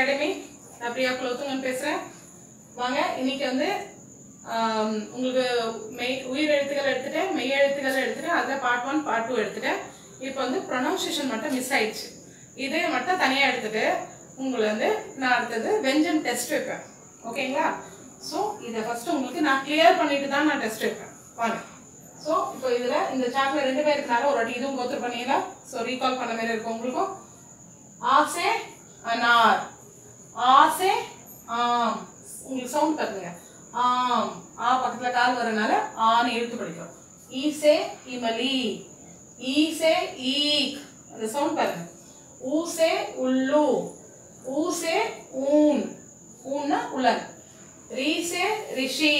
academy நான் பிரியா குலோத்துங்கன் பேசுகிறேன் வாங்க இன்னைக்கு வந்து ஆம், உங்களுக்கு மெய் உயிர் எழுத்துக்கள் எடுத்துட்டேன் மெய் எழுத்துக்கள் எடுத்துட்டேன் அதில் பார்ட் ஒன் பார்ட் டூ எடுத்துட்டேன் இப்போ வந்து ப்ரொனவுன்சியேஷன் மட்டும் மிஸ் ஆயிடுச்சு இது மட்டும் தனியாக எடுத்துட்டு உங்களை வந்து நான் அடுத்தது வெஞ்சன் டெஸ்ட் வைப்பேன் ஓகேங்களா ஸோ இதை ஃபர்ஸ்ட் உங்களுக்கு நான் கிளியர் பண்ணிட்டு தான் நான் டெஸ்ட் வைப்பேன் வாங்க ஸோ இப்போ இதில் இந்த சாப்டர் ரெண்டு பேர் இருக்கனால ஒரு வாட்டி இதுவும் கோத்துரு பண்ணீங்களா ஸோ ரீகால் பண்ண மாதிரி இருக்கும் உங்களுக்கும் ஆசே அனார் ஆசே ஆம் உங்களுக்கு சவுண்ட் பாருங்க ஆம் ஆ பக்கத்துல கால் வரனால ஆன்னு எழுத்து படிக்கிறோம் ஈசே இமலி ஈசே ஈக் அந்த சவுண்ட் பாருங்க ஊசே உள்ளு ஊசே ஊன் ஊன்னா உலன் ரீசே ரிஷி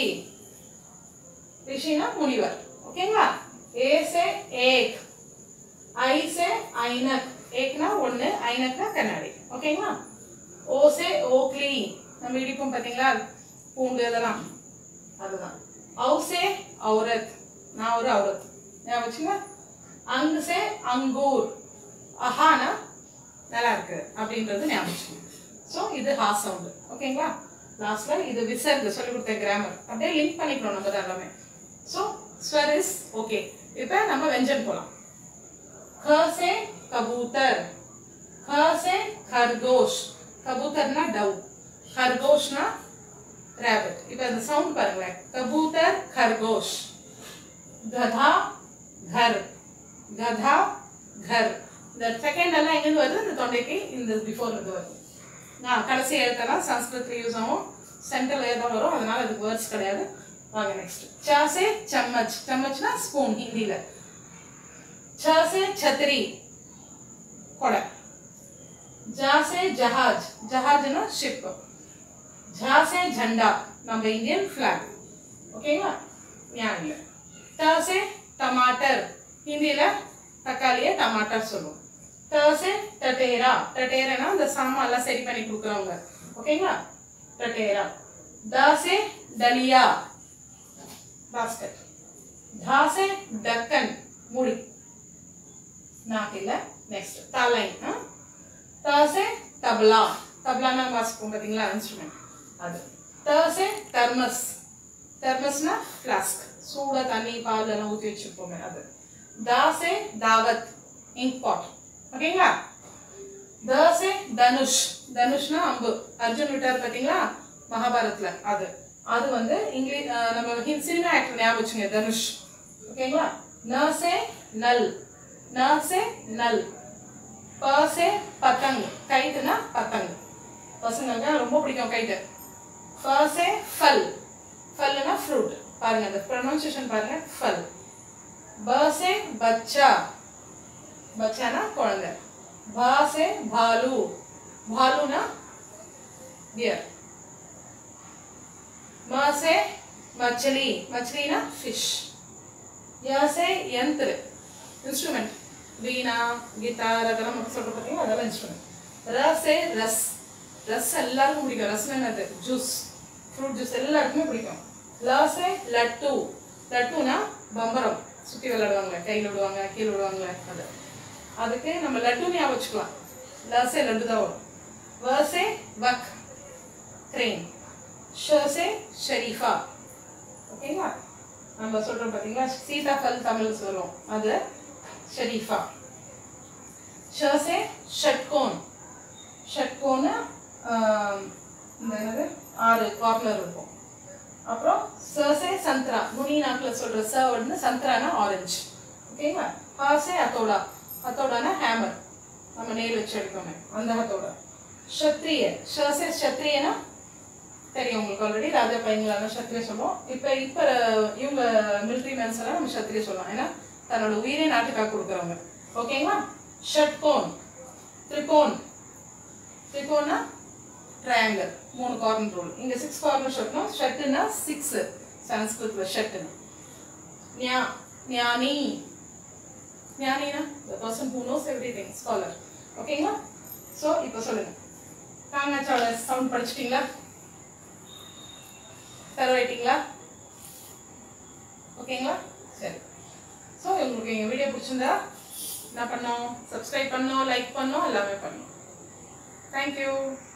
ரிஷினா முனிவர் ஓகேங்களா ஏசே ஏக் ஐசே ஐனக் ஏக்னா ஒன்று ஐனக்னா கண்ணாடி ஓகேங்களா ஓசே ஓக்லி நம்ம இடிப்போம் பார்த்தீங்களா பூண்டு இதெல்லாம் அதுதான் ஔசே ஔரத் நான் ஒரு ஔரத் ஞாபகம் வச்சுங்க அங்குசே அங்கூர் அஹானா நல்லா இருக்கு அப்படின்றது ஞாபகம் வச்சுங்க ஸோ இது ஹா சவுண்டு ஓகேங்களா லாஸ்ட்ல இது விசர்கு சொல்லி கொடுத்த கிராமர் அப்படியே லிங்க் பண்ணிக்கணும் நம்ம தான் எல்லாமே ஸோ ஸ்வர் இஸ் ஓகே இப்போ நம்ம வெஞ்சன் போகலாம் ख से कबूतर ख से खरगोश கபூத்தர்னா டவ் खरगोशனா ரேபிட் இப்போ அந்த சவுண்ட் பாருங்களேன் கபூத்தர் खरगोश கதா घर கதா घर இந்த செகண்ட் எல்லாம் எங்கேருந்து வருது இந்த தொண்டைக்கு இந்த பிஃபோர் இருந்து வருது நான் கடைசி எழுத்தெல்லாம் சன்ஸ்கிருத்தில் யூஸ் ஆகும் சென்ட்ரல் தான் வரும் அதனால அதுக்கு வேர்ட்ஸ் கிடையாது வாங்க நெக்ஸ்ட் சாசே சம்மச் சம்மச்னா ஸ்பூன் ஹிந்தியில் छ से छतरी கொடை ஜா से ஜஹாஜ் ஜஹாஜ்னா ஷிப் झा से झंडा நம்ம இந்தியன் ஃபிளாக் ஓகேங்களா ஞாபகம் இல்லை ட से டமாட்டர் ஹிந்தியில தக்காளியை டமாட்டர் சொல்லுவோம் ட से டட்டேரா டட்டேரனா இந்த சாமான் எல்லாம் சரி பண்ணி கொடுக்குறவங்க ஓகேங்களா டட்டேரா ட से டலியா பாஸ்கெட் धा से டக்கன் முடி நாட்டில் நெக்ஸ்ட் தலை தசே தபலா தபலானா வாசிப்போம் பார்த்தீங்களா இன்ஸ்ட்ருமெண்ட் அது தசே தெர்மஸ் தெர்மஸ்னா ஃப்ளாஸ்க் சூட தண்ணி பால் எல்லாம் ஊற்றி வச்சுருப்போமே அது தாசே தாவத் இங்க் பாட் ஓகேங்களா தசே தனுஷ் தனுஷ்னா அம்பு அர்ஜுன் விட்டார் பார்த்தீங்களா மகாபாரத்தில் அது அது வந்து இங்கிலீஷ் நம்ம ஹிந்தி சினிமா ஆக்டர் ஞாபகம் வச்சுங்க தனுஷ் ஓகேங்களா நசே நல் न से नल प से पतंग கைட்டுனா பத்தங்கு பசங்களுக்கு ரொம்ப பிடிக்கும் கைட்டு ஃப से फल फलனா ஃப்ரூட் பாருங்க அந்த ப்ரொனன்சியேஷன் பாருங்க फल ब से बच्चा बच्चाனா குழந்தை भा से भालू भालूனா डियर म से मछली मछलीना फिश य से यंत्र இன்ஸ்ட்ருமெண்ட் வீணா கிட்டார் அதெல்லாம் மட்டும் சொல்ற பார்த்தீங்கன்னா அதெல்லாம் இன்ஸ்ட்ருமெண்ட் ரஸே ரஸ் ரஸ் எல்லாருக்கும் பிடிக்கும் ரஸ்னா என்னது ஜூஸ் ஃப்ரூட் ஜூஸ் எல்லாருக்குமே பிடிக்கும் லாஸே லட்டு லட்டுனா பம்பரம் சுற்றி விளையாடுவாங்க கையில் விடுவாங்க கீழே விடுவாங்க அது அதுக்கு நம்ம லட்டு ஞாபகம் வச்சுக்கலாம் லாஸே லட்டு தான் வரும் வர்ஸே வக் ட்ரெயின் ஷர்ஸே ஷரீஃபா ஓகேங்களா நம்ம சொல்கிறோம் பார்த்தீங்களா சீதாஃபல் தமிழ் சொல்லுவோம் அது ஷரீஃபா ஷ से ஷட்கோன் ஷட்கோன்னு இந்த என்னது ஆறு கார்னர் இருக்கும் அப்புறம் ச से சந்த்ரா நுனி நாக்கில் சொல்கிற ச வந்து சந்த்ரானா ஆரஞ்சு ஓகேங்களா ஹா से அத்தோடா அத்தோடானா ஹேமர் நம்ம நெயில் வச்சு எடுப்போமே அந்த ஹத்தோடா ஷத்ரிய ஷ से ஷத்ரியனா தெரியும் உங்களுக்கு ஆல்ரெடி ராஜா பையங்களான சத்திரிய சொல்லுவோம் இப்போ இப்போ இவங்க மிலிட்ரி மேன்ஸ் எல்லாம் நம்ம சத்திரிய சொல்லுவோம் ஏன்னா தன்னோட உயிரை நாட்டுக்காக கொடுக்குறவங்க ஓகேங்களா ஷட்கோன் திரிகோன் திரிகோன்னா ட்ரையாங்கிள் மூணு கார்னர் ரூல் இங்கே சிக்ஸ் கார்னர் ஷர்ட்னா ஷர்ட்டுனா சிக்ஸ் சன்ஸ்கிருத்தில் ஷர்ட்டுன்னு ஞா ஞானி ஞானினா the person who knows everything scholar ஓகேங்களா ஸோ இப்போ சொல்லுங்கள் காங்காச்சாவோட சவுண்ட் படிச்சிட்டிங்களா தரவாயிட்டீங்களா ஓகேங்களா சரி ஸோ உங்களுக்கு எங்கள் வீடியோ பிடிச்சிருந்தா என்ன பண்ணோம் சப்ஸ்கிரைப் பண்ணோம் லைக் பண்ணோம் எல்லாமே பண்ணோம் தேங்க்யூ